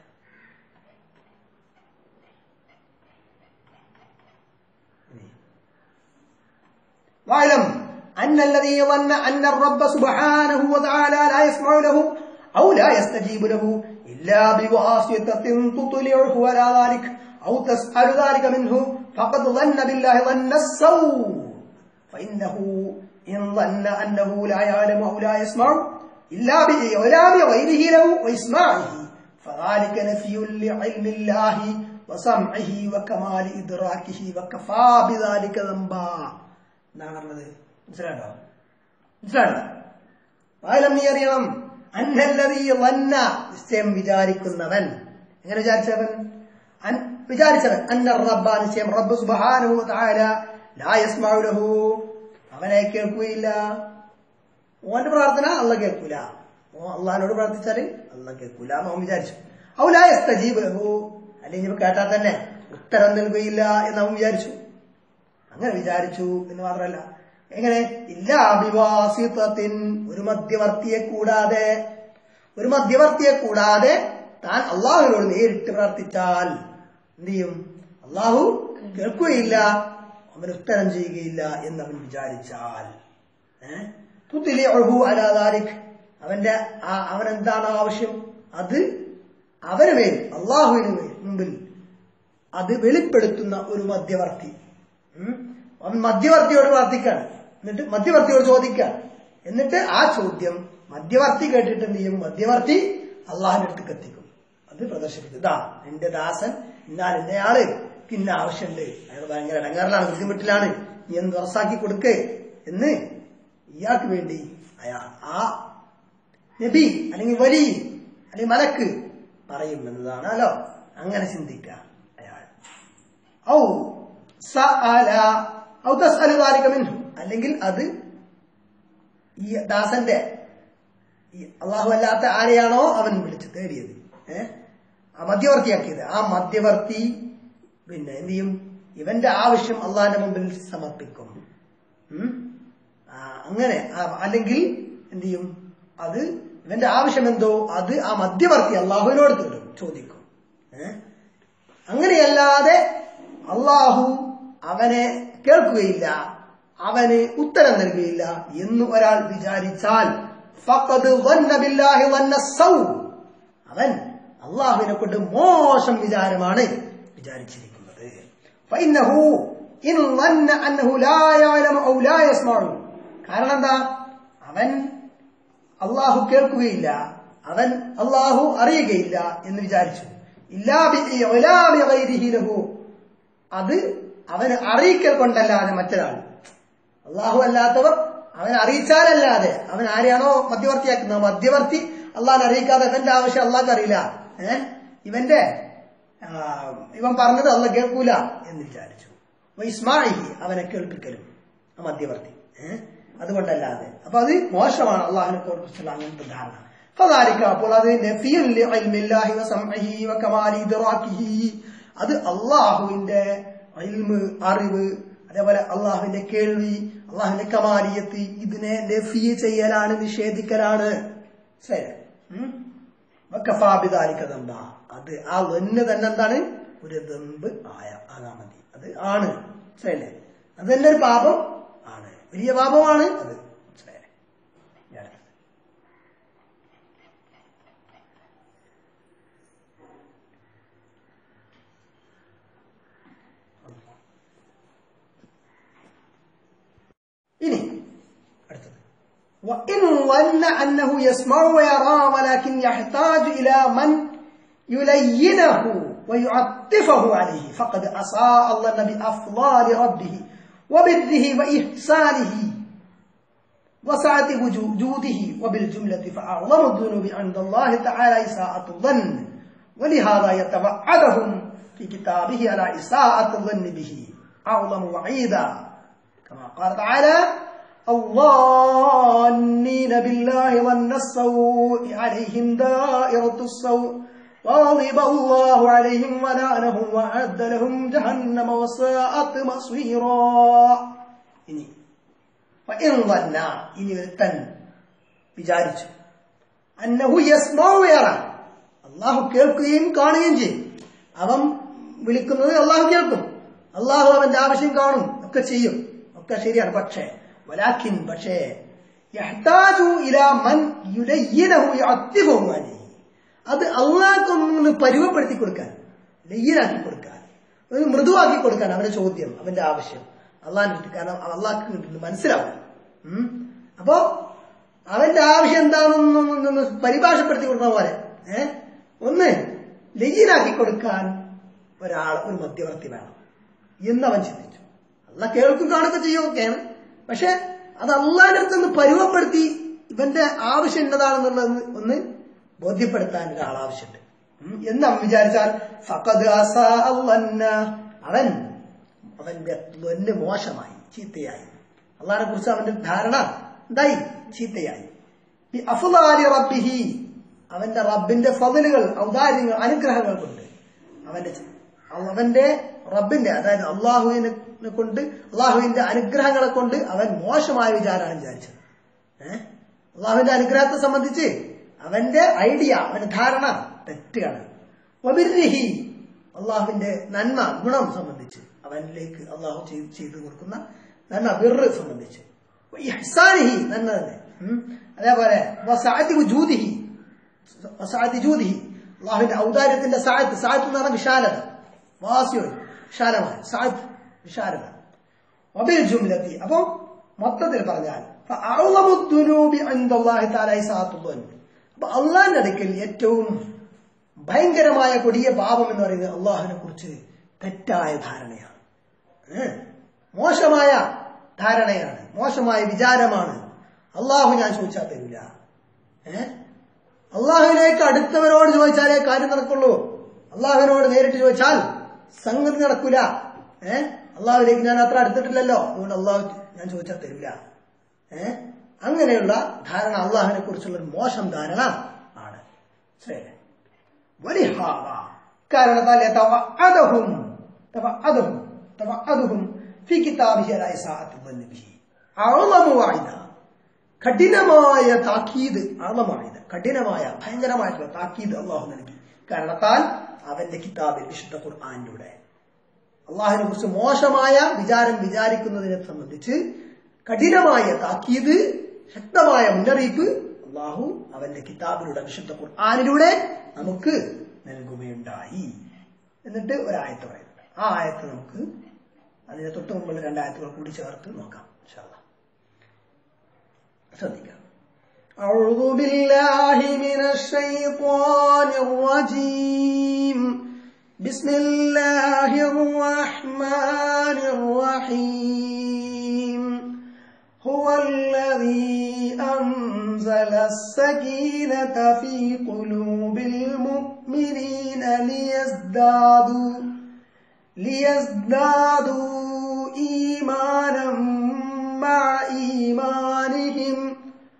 واعلم أن الذي ظن أن الرب سبحانه وتعالى لا يسمع له أو لا يستجيب له إلا بواسطة تطلعه على ذلك أو تسأل ذلك منه فقد ظن بالله ظن السوء فإنه إن ظن أنه لا يعلم أو لا يسمع إلا بإعلام غيره له وإسماعه فذلك نفي لعلم الله وسمعه وكمال إدراكه وكفى بذلك ذنبا എന്താണ് പറഞ്ഞത് മനസ്സിലായോ മനസ്സിലായോ വായലം നീ അറിയണം അന്നല്ലതീ വന്ന നിശ്ചയം വിചാരിക്കുന്നവൻ എങ്ങനെ വിചാരിച്ചവൻ അൻ- വിചാരിച്ചവൻ അന്ന റബ്ബ നിശ്ചയം റബ്ബ് സുബ്ഹാനഹു വതആല ലാ യസ്മഉ ലഹു അവനെ കേൾക്കുകയില്ല ഓന്റെ പ്രാർത്ഥന അല്ല കേൾക്കൂല ഓ അള്ളഹാനോട് പ്രാർത്ഥിച്ചാല് അല്ല കേൾക്കൂല എന്ന് അവൻ വിചാരിച്ചു ഔലായസ്തജീബ് ലഹു അല്ലെങ്കിൽ ഇവ കേട്ടാൽ തന്നെ ഉത്തരം നൽകുകയില്ല എന്ന് അവൻ വിചാരിച്ചു അങ്ങനെ വിചാരിച്ചു എന്ന് മാത്രമല്ല എങ്ങനെ ഇല്ല അഭിവാസിത്വത്തിൻ ഒരു മധ്യവർത്തിയെ കൂടാതെ ഒരു മധ്യവർത്തിയെ കൂടാതെ താൻ അള്ളാഹുവിനോട് നേരിട്ട് പ്രാർത്ഥിച്ചാൽ എന്ത് ചെയ്യും അള്ളാഹു കേൾക്കുകയില്ല അവൻ ഉത്തരം ചെയ്യുകയില്ല എന്ന് അവൻ വിചാരിച്ചാൽ ഏഹ് തുത്തിലിഅഹു അലാ ദാലിക്. അവന്റെ ആ- അവൻ എന്താണ് ആവശ്യം അത് അവന് മേൽ അള്ളാഹുവിന് മേൽ മുമ്പിൽ അത് വെളിപ്പെടുത്തുന്ന ഒരു മധ്യവർത്തി ഉം. അവൻ മധ്യവർത്തിയോട് പ്രാർത്ഥിക്കാണ് എന്നിട്ട് മധ്യവർത്തിയോട് ചോദിക്കാൻ എന്നിട്ട് ആ ചോദ്യം മധ്യവർത്തി കേട്ടിട്ട് എന്ത് ചെയ്യും മധ്യവർത്തി അള്ളാഹിന്റെ അടുത്ത് എത്തിക്കും അത് പ്രദർശിപ്പിക്കും ഇതാ എന്റെ ദാസൻ ഇന്നാൽ ഇന്നയാള് പിന്നെ ആവശ്യമുണ്ട് അയാൾ ഭയങ്കര ഇടങ്ങാറിലാണ് ബുദ്ധിമുട്ടിലാണ് നീ എന്ന് തുറസാക്കി കൊടുക്ക് എന്ന് ഇയാൾക്ക് വേണ്ടി അയാൾ ആ നബി അല്ലെങ്കിൽ വലി അല്ലെങ്കിൽ മലക്ക് പറയും എന്നതാണല്ലോ അങ്ങനെ ചിന്തിക്കുക അയാൾ ഔ സഅല ഔ തസ്അലു ദാലിക മിൻഹു അല്ലെങ്കിൽ അത് ഈ ദാസന്റെ ഈ അള്ളാഹു അല്ലാത്ത ആരെയാണോ അവൻ വിളിച്ച് തേടിയത് ഏഹ് ആ മധ്യവർത്തിയാക്കിയത് ആ മധ്യവർത്തി പിന്നെ എന്ത് ചെയ്യും ഇവന്റെ ആവശ്യം അള്ളാഹിന്റെ മുമ്പിൽ സമർപ്പിക്കും ഉം? ആ, അങ്ങനെ ആ, അല്ലെങ്കിൽ എന്ത് ചെയ്യും അത് ഇവന്റെ ആവശ്യം എന്തോ അത് ആ മധ്യവർത്തി അള്ളാഹുവിനോട് തേടും ചോദിക്കും ഏഹ് അങ്ങനെയല്ലാതെ അള്ളാഹു അവനെ കേൾക്കുകയില്ല അവന് ഉത്തരം നൽകുകയില്ല എന്ന് ഒരാൾ വിചാരിച്ചാൽ ഫഖദ് ظن بالله ظن السوء. അവൻ അള്ളാഹുവിനെ കൊണ്ട് മോശം വിചാരമാണ് വിചാരിച്ചിരിക്കുന്നത് فإنه إن ظن أنه لا يعلم أو لا يسمع. കാരണം എന്താ അവൻ അള്ളാഹു കേൾക്കുകയില്ല അവൻ അള്ളാഹു അറിയുകയില്ല എന്ന് വിചാരിച്ചു ഇല്ലാ ബി- ഇലാ ബിഗൈരിഹി ലഹു. അത് അവന് അറിയിക്കൽ കൊണ്ടല്ലാതെ മറ്റൊരാൾ അള്ളാഹു അല്ലാത്തവർ അവൻ അറിയിച്ചാലല്ലാതെ അവൻ ആരെയാണോ മധ്യവർത്തിയാക്കുന്നത് ആ മധ്യവർത്തി അള്ളാഹിനെ അറിയിക്കാതെ ഇവന്റെ ആവശ്യം അള്ളാഹ്ക്ക് അറിയില്ല ഏഹ് ഇവന്റെ ആ, ഇവൻ പറഞ്ഞത് അള്ള കേൾക്കൂല എന്ന് വിചാരിച്ചു ഇസ്മാഹി അവനെ കേൾപ്പിക്കലും ആ മധ്യവർത്തി ഏഹ് അതുകൊണ്ടല്ലാതെ അപ്പൊ അത് മോശമാണ് അള്ളാഹിനെ കുറിച്ചുള്ള അങ്ങനത്തെ ധാരണ ഫദാലിക അപ്പോൾ അത് നഫിയുൻ ലിഇൽമില്ലാഹി വസംഇഹി വകമാലി ഇദ്റാക്കിഹി അത് അള്ളാഹുവിന്റെ ഇൽമ് അറിവ് അതേപോലെ അള്ളാഹുവിന്റെ കേൾവി അള്ളാഹുവിന്റെ കമാലിയത്ത് ഇതിനെ നഫി ചെയ്യലാണ് നിഷേധിക്കലാണ് ശരി ഉം? വക്കഫാ ബിദാലിക ദംബ. അത് ആ ഒന്ന് തന്നെ എന്താണ് ഒരു ദമ്പ് ആയ ആകാൻ മതി അത് ആണ് മനസ്സിലായില്ലേ അത് തന്നെ ഒരു പാപം ആണ് വലിയ പാപമാണ് അത് മനസ്സിലായില്ലേ ഇനി അടുത്തത്. ഇനി അടുത്തത് وإن ظن أنه يسمع ويرى ولكن يحتاج إلى من يلينه ويعطفه عليه فقد أساء الظن بأفضال ربه وبره وإحسانه وسعة وجوده وبالجملة فأعظم الذنوب عند الله تعالى إساءة الظن ولهذا يتوعدهم في كتابه على إساءة الظن به أعظم وعيدا كما قال تعالى الظانين بالله ظن السوء عليهم دائرة السوء وغضب الله عليهم ولعنهم وأعد لهم جهنم وساءت مصيرا ഇനി وإن ظن ഇനി ഒരുത്തൻ വിചാരിച്ചു അന്നഹു യസ്മാവു യറ അള്ളാഹു കേൾക്കുകയും കാണുകയും ചെയ്യും അവൻ വിളിക്കുന്നത് അള്ളാഹു കേൾക്കും അള്ളാഹു അവന്റെ ആവശ്യം കാണും ഒക്കെ ചെയ്യും ഒക്കെ ശരിയാണ് പക്ഷേ വലാഖിൻ പക്ഷേ യഹ്താജു ഇലാ മൻ യുലയ്യിനഹു യുഅത്തിബഹു അലൈഹി അത് അള്ളാഹ്ക്കൊന്ന് പരുവപ്പെടുത്തി കൊടുക്കാൻ ലയ്യനാക്കി കൊടുക്കാൻ ഒരു മൃദുവാക്കി കൊടുക്കാൻ അവന്റെ ചോദ്യം അവന്റെ ആവശ്യം അള്ളാഹിന്റെ കാരണം അള്ളാഹ്ക്ക് മനസ്സിലാവും ഉം. അപ്പോ അവന്റെ ആവശ്യം എന്താണെന്നൊന്ന് പരിഭാഷപ്പെടുത്തി കൊടുക്കുന്ന പോലെ ഏ ഒന്ന് ലയ്യനാക്കി കൊടുക്കാൻ ഒരാൾ ഒരു മധ്യവർത്തി വേണം എന്ന് അവൻ ചിന്തിച്ചു അല്ല കേൾക്കും കാണുക ചെയ്യുകയൊക്കെയാണ് പക്ഷെ അത് അള്ളാഹിന്റെ അടുത്തൊന്ന് പരുവപ്പെടുത്തി ഇവന്റെ ആവശ്യം എന്നതാണെന്നുള്ളത് ഒന്ന് ബോധ്യപ്പെടുത്താൻ ഒരാൾ ആവശ്യമുണ്ട് ഉം. എന്ന് അവൻ വിചാരിച്ചാൽ ഫഖദ് അസാ അള്ളന്ന. അവൻ അവന്റെ ദ്വന്ന് മോശമായി ചീത്തയായി അള്ളാഹിനെ കുറിച്ച് അവന്റെ ധാരണ എന്തായി ചീത്തയായി ഈ അഫ്ലാലി റബ്ബിഹി അവന്റെ റബ്ബിന്റെ ഫضലുകൾ ഔദാര്യങ്ങൾ അനുഗ്രഹങ്ങൾ കൊണ്ട് അവന്റെ അവന്റെ റബ്ബിന്റെ അതായത് അള്ളാഹുവിനെ കൊണ്ട് അള്ളാഹുവിന്റെ അനുഗ്രഹങ്ങളെ കൊണ്ട് അവൻ മോശമായ വിചാരമാണ് വിചാരിച്ചത് ഏഹ് അള്ളാഹുവിന്റെ അനുഗ്രഹത്തെ സംബന്ധിച്ച് അവന്റെ ഐഡിയ അവന്റെ ധാരണ തെറ്റുകയാണ് വബിർരിഹി അള്ളാഹുവിന്റെ നന്മ ഗുണം സംബന്ധിച്ച് അവനിലേക്ക് അള്ളാഹു ചെയ്ത് ചെയ്തു കൊടുക്കുന്ന നന്മ ബിറ് സംബന്ധിച്ച് ഇഹ്സാനിഹി നന്മ തന്നെ ഉം. അതേപോലെ വസഅതി വുജൂദിഹി വസഅതി ജൂദിഹി അള്ളാഹുവിന്റെ ഔദാര്യത്തിന്റെ സായത്ത് സായത്ത് എന്ന് പറഞ്ഞാൽ വിശാലത വാസിയോട് വിശാലമായ സായത്ത് വിശാലത വബിൽ ജുംലത്തി അപ്പം മൊത്തത്തിൽ പറഞ്ഞാൽ فأعظم الذنوب عند الله تعالى إساءة الظن. അപ്പൊ അള്ളാഹിന്റെ അടുക്കൽ ഏറ്റവും ഭയങ്കരമായ കൊടിയ പാപം എന്ന് പറയുന്നത് അള്ളാഹുവിനെ കുറിച്ച് തെറ്റായ ധാരണയാണ് ഏ? മോശമായ ധാരണയാണ് മോശമായ വിചാരമാണ് അള്ളാഹു ഞാൻ ചോദിച്ചാൽ തരില്ല ഏ അള്ളാഹുവിലേക്ക് അടുത്തവരോട് ചോദിച്ചാലേ കാര്യം നടക്കുള്ളൂ അള്ളാഹുവിനോട് നേരിട്ട് ചോദിച്ചാൽ സംഗതി നടക്കൂല ഏ അള്ളാഹുവിലേക്ക് ഞാൻ അത്ര അടുത്തിട്ടില്ലല്ലോ അതുകൊണ്ട് അള്ളാഹു ഞാൻ ചോദിച്ചാൽ തരില്ല ഏ അങ്ങനെയുള്ള ധാരണ അള്ളാഹുവിനെ കുറിച്ചുള്ള ഒരു മോശം ധാരണ ആണ് ശരി ولهذا കാരണത്താൽ يتوعدهم توعدهم توعدهم في كتابه على إساءة الظن به أعظم وعدا കഠിനമായ താക്കീത് അളമായത് കഠിനമായ ഭയങ്കരമായിട്ടുള്ള താക്കീത് അള്ളാഹു നൽകി കാരണത്താൽ അവന്റെ കിതാബിൽ വിശുദ്ധ ഖുർആാനിലൂടെ അള്ളാഹിനെ കുറിച്ച് മോശമായ വിചാരം വിചാരിക്കുന്നതിനെ സംബന്ധിച്ച് കഠിനമായ താക്കീത് ശക്തമായ മുന്നറിയിപ്പ് അള്ളാഹു അവന്റെ കിതാബിലൂടെ വിശുദ്ധ ഖുർആാനിലൂടെ നമുക്ക് നൽകുകയുണ്ടായി എന്നിട്ട് ഒരായത്ത് പറയുന്നുണ്ട് ആ ആയത്ത് നമുക്ക് അതിന് തൊട്ട് മുമ്പുള്ള രണ്ടായത്തുകൾ കൂടി ചേർത്ത് നോക്കാം ഇൻഷാ അല്ലാ. ശ്രദ്ധിക്കാം أعوذ بالله من الشيطان الرجيم بسم الله الرحمن الرحيم هو الذي أنزل السكينة في قلوب المؤمنين ليزدادوا ليزدادوا إيمانا مع إيمانهم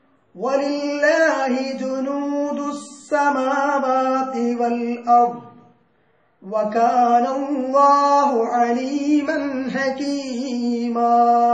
ولله جنود السماوات والأرض وكان الله عليما حكيما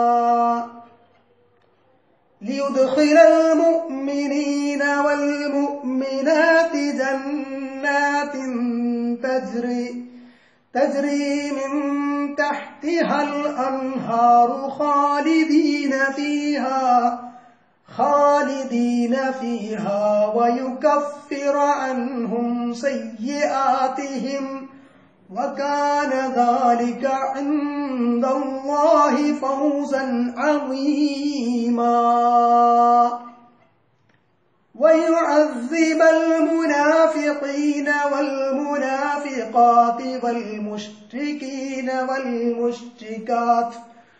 ليدخل المؤمنين والمؤمنات جنات تجري تجري من تحتها الأنهار خالدين فيها خالدين فيها ويكفر عنهم سيئاتهم وكان ذلك عند الله فوزا عظيما ويعذب المنافقين والمنافقات والمشركين والمشركات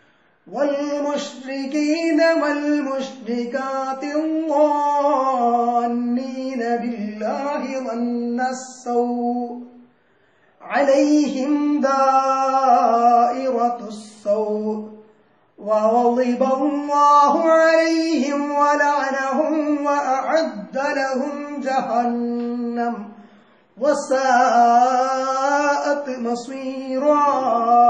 والمشركين والمشركات الظانين بالله ظن السوء عليهم دائرة السوء وغضب الله عليهم ولعنهم وأعد لهم جهنم وساءت مصيرا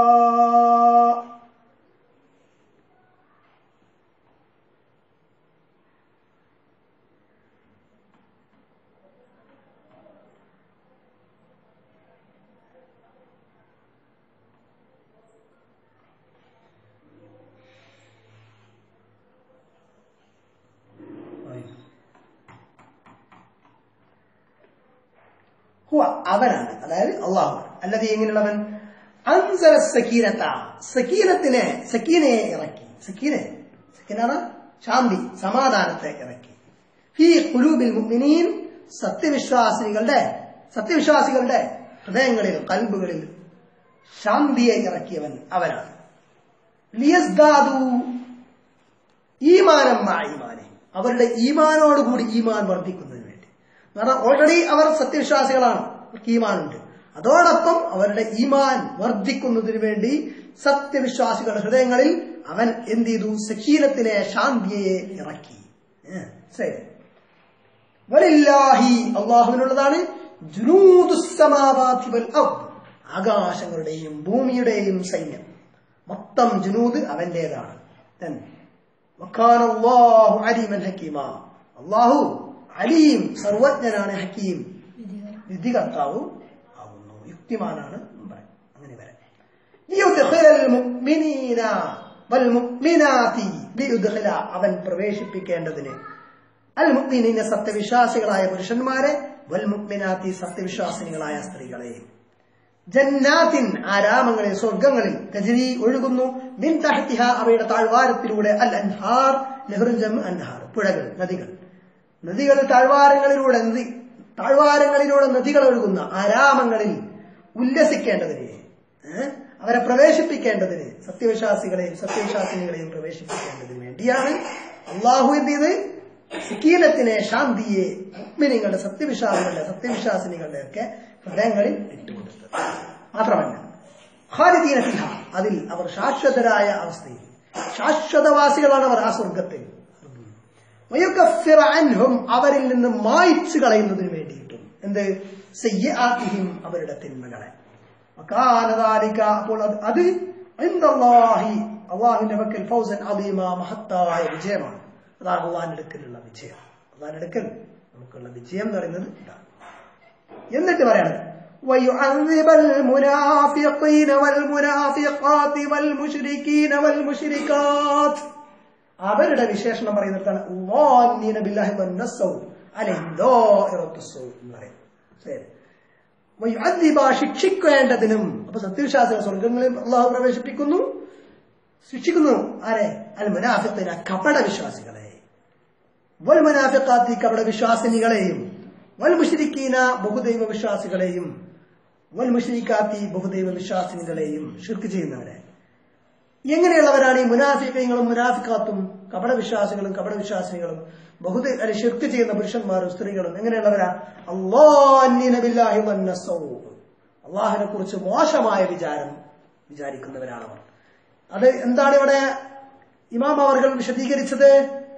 ഹുവ അവനാണ് അതായത് അള്ളാഹു അല്ലാതെ എങ്ങനെയുള്ളവൻ അൻസല സക്കീനത്ത സക്കീനത്തിനെ സക്കീനയെ ഇറക്കി സക്കീനെ സക്കീനാണ് ശാന്തി സമാധാനത്തെ ഇറക്കി ഹി കുലൂബിൽ മുഅ്മിനീൻ സത്യവിശ്വാസികളുടെ സത്യവിശ്വാസികളുടെ ഹൃദയങ്ങളിൽ കൽബുകളിൽ ശാന്തിയെ ഇറക്കിയവൻ അവനാണ് ലിയസ്ദാദു ഈമാനം മാ ഈമാനെ അവരുടെ ഈമാനോടുകൂടി ഈമാൻ വർദ്ധിക്കുന്നതിന് വേണ്ടി കാരണം ഓൾറെഡി അവർ സത്യവിശ്വാസികളാണ് അവർക്ക് ഈമാനുണ്ട് അതോടൊപ്പം അവരുടെ ഈമാൻ വർദ്ധിക്കുന്നതിന് വേണ്ടി സത്യവിശ്വാസികളുടെ ഹൃദയങ്ങളിൽ അവൻ എന്ത് ചെയ്തു സക്കീനത്തിനെ ശാന്തിയെ ഇറക്കി ഏ, ശരി വലില്ലാഹി അള്ളാഹുവിനുള്ളതാണ് ജുനൂദുസ്സമാവാതി വൽ അർദ്. ആകാശങ്ങളുടെയും ഭൂമിയുടെയും സൈന്യം മൊത്തം ജുനൂദ് അവന്റേതാണ് തന്നെ വക്കാന അല്ലാഹു അലീമൻ ഹക്കീമ അള്ളാഹു അലീം സർവജ്ഞനാണ് ഹക്കീം വിധികർത്താവും ആകുന്നു യുക്തിമാനാണ് എന്നും പറയാം അങ്ങനെ വരാം ليدخل المؤمنين والمؤمنات ليدخل അവൻ പ്രവേശിപ്പിക്കേണ്ടതിന് അൽ മുഅ്മിനീന സത്യവിശ്വാസികളായ പുരുഷന്മാരെ വൽ മുഅ്മിനാത്തി സത്യവിശ്വാസിനികളായ സ്ത്രീകളെയും ജന്നാത്തിൻ ആരാമങ്ങളിൽ സ്വർഗങ്ങളിൽ തജ്രി ഒഴുകുന്നു മിൻ തഹ്തിഹ അവയുടെ താഴ്വാരത്തിലൂടെ അൽ അൻഹാർ നെഹ്റും ജം അൻഹാർ പുഴകൾ നദികൾ നദികൾ താഴ്വാരങ്ങളിലൂടെ നദി താഴ്വാരങ്ങളിലൂടെ നദികൾ ഒഴുകുന്ന ആരാമങ്ങളിൽ ഉല്ലസിക്കേണ്ടതിന് ഏ? അവരെ പ്രവേശിപ്പിക്കേണ്ടതിന് സത്യവിശ്വാസികളെയും സത്യവിശ്വാസിനികളെയും പ്രവേശിപ്പിക്കേണ്ടതിന് വേണ്ടിയാണ് അള്ളാഹു എന്ത് ചെയ്ത് സക്കീനത്തിനെ ശാന്തിയെ മുഗ്മിനികളുടെ സത്യവിശ്വാസികളുടെ സത്യവിശ്വാസിനികളുടെ ഒക്കെ ഹൃദയങ്ങളിൽ ഇട്ടുകൊടുത്തത് മാത്രമല്ല ഖാലിദീന ഫിഹ അതിൽ അവർ ശാശ്വതരായ അവസ്ഥയിൽ ശാശ്വതവാസികളാണ് അവർ ആ സ്വർഗത്തിൽ വയുക്കഫിറ അൻഹും അവരിൽ നിന്ന് മായ്ച്ചു കളയുന്നതിന് വേണ്ടിയിട്ടും എന്ത് സയ്യാത്തിഹിം അവരുടെ തിന്മകളെ വകാനദാലിക അപ്പോൾ അത് അത് ഇൻദല്ലാഹി അള്ളാഹുവിന്റെ പക്കൽ ഫൗസൻ അദീമ മഹത്തായ വിജയമാണ് അതാണ് അള്ളാഹിന്റെ അടുക്കലുള്ള വിജയം അള്ളാഹിന്റെ അടുക്കൽ നമുക്കുള്ള വിജയം എന്ന് പറയുന്നത് ഇതാണ് എന്നിട്ട് പറയാണ് ويعذب المنافقين والمنافقات والمشركين والمشركات അവരുടെ വിശേഷണം പറയുന്നിടത്താണ് ഉവാന്നീന ബില്ലാഹി വന്നസ്സൗ അലൈഹിം ദാഇറത്തുസ്സൗ എന്ന് പറയുന്നത് ശരി വയുഅദ്ദിബ ശിക്ഷിക്കേണ്ടതിനും അപ്പൊ സത്യവിശ്വാസികൾ സ്വർഗങ്ങളിൽ അള്ളാഹു പ്രവേശിപ്പിക്കുന്നു ശിക്ഷിക്കുന്നു ആരെ അൽ മുനാഫിഖിന കപട വിശ്വാസികളെ വൽ മുനാഫിഖാത്തി കപട വിശ്വാസിനികളെയും വൽ മുശ്രിക്കീന ബഹുദൈവ വിശ്വാസികളെയും വൽ മുശ്രിക്കാത്തി ബഹുദൈവ വിശ്വാസിനികളെയും ഷിർക്ക് ചെയ്യുന്നവരെ എങ്ങനെയുള്ളവരാണ് ഈ മുനാഫിക്കങ്ങളും മുനാഫിക്കാത്തും കപട വിശ്വാസികളും കപട വിശ്വാസികളും ബഹുദൈ അല്ലെ ഷിർക്ക് ചെയ്യുന്ന പുരുഷന്മാരും സ്ത്രീകളും എങ്ങനെയുള്ളവരാ അള്ളാഹി അള്ളാഹിനെ കുറിച്ച് മോശമായ വിചാരം വിചാരിക്കുന്നവരാണവർ അത് എന്താണ് ഇവിടെ ഇമാം അവർ വിശദീകരിച്ചത്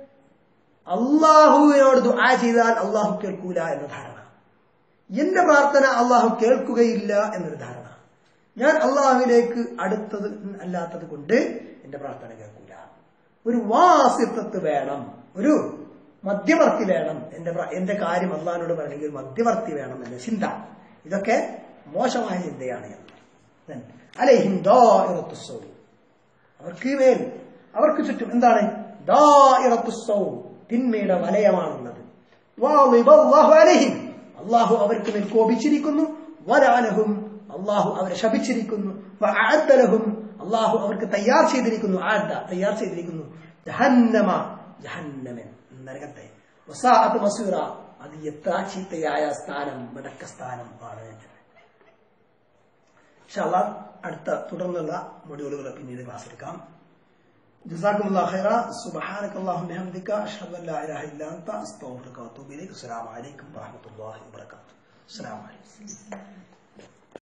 അള്ളാഹുവിനോട് ദുആ ചെയ്താൽ അള്ളാഹു കേൾക്കൂല എന്ന ധാരണ എന്റെ പ്രാർത്ഥന അള്ളാഹു കേൾക്കുകയില്ല എന്നൊരു ധാരണ ഞാൻ അള്ളാഹുവിലേക്ക് അടുത്തത് അല്ലാത്തത് കൊണ്ട് എന്റെ പ്രാർത്ഥന കേൾക്കൂല ഒരു വാസിത്വത്ത് വേണം ഒരു മധ്യവർത്തി വേണം എന്റെ പ്ര- എന്റെ കാര്യം അള്ളാഹിനോട് പറയണമെങ്കിൽ ഒരു മധ്യവർത്തി വേണം എന്ന ചിന്ത ഇതൊക്കെ മോശമായ ചിന്തയാണ് എന്ന് Then, അലൈഹിം ദാഇറത്തു സൗ അവർക്ക് മേൽ അവർക്ക് ചുറ്റും എന്താണ് ദാഇറത്തു സൗ തിന്മയുടെ വലയമാണുള്ളത് വാളിബല്ലാഹു അലൈഹിം അള്ളാഹു അവർക്ക് മേൽ കോപിച്ചിരിക്കുന്നു വലാനഹും അള്ളാഹു അവരെ ശപിച്ചിരിക്കുന്നു വഅഅദ്ദലഹും അള്ളാഹു അവർക്ക് തയ്യാർ ചെയ്തിരിക്കുന്നു ആദ്ദ തയ്യാർ ചെയ്തിരിക്കുന്നു ജഹന്നമ ജഹന്നമൻ നരകത്തെ വസാഅത്ത് മസൂറ അത് എത്ര ചീത്തയായ സ്ഥാനം മടക്ക സ്ഥാനം ആണ് ഇൻഷാല്ലാ അടുത്ത തുടർന്നുള്ള മൊഡ്യൂളുകൾ പിന്നീട് ക്ലാസ് എടുക്കാം جزاكم الله خيرا سبحانك اللهم وبحمدك اشهد ان لا اله الا انت استغفرك واتوب اليك السلام عليكم ورحمه الله وبركاته السلام عليكم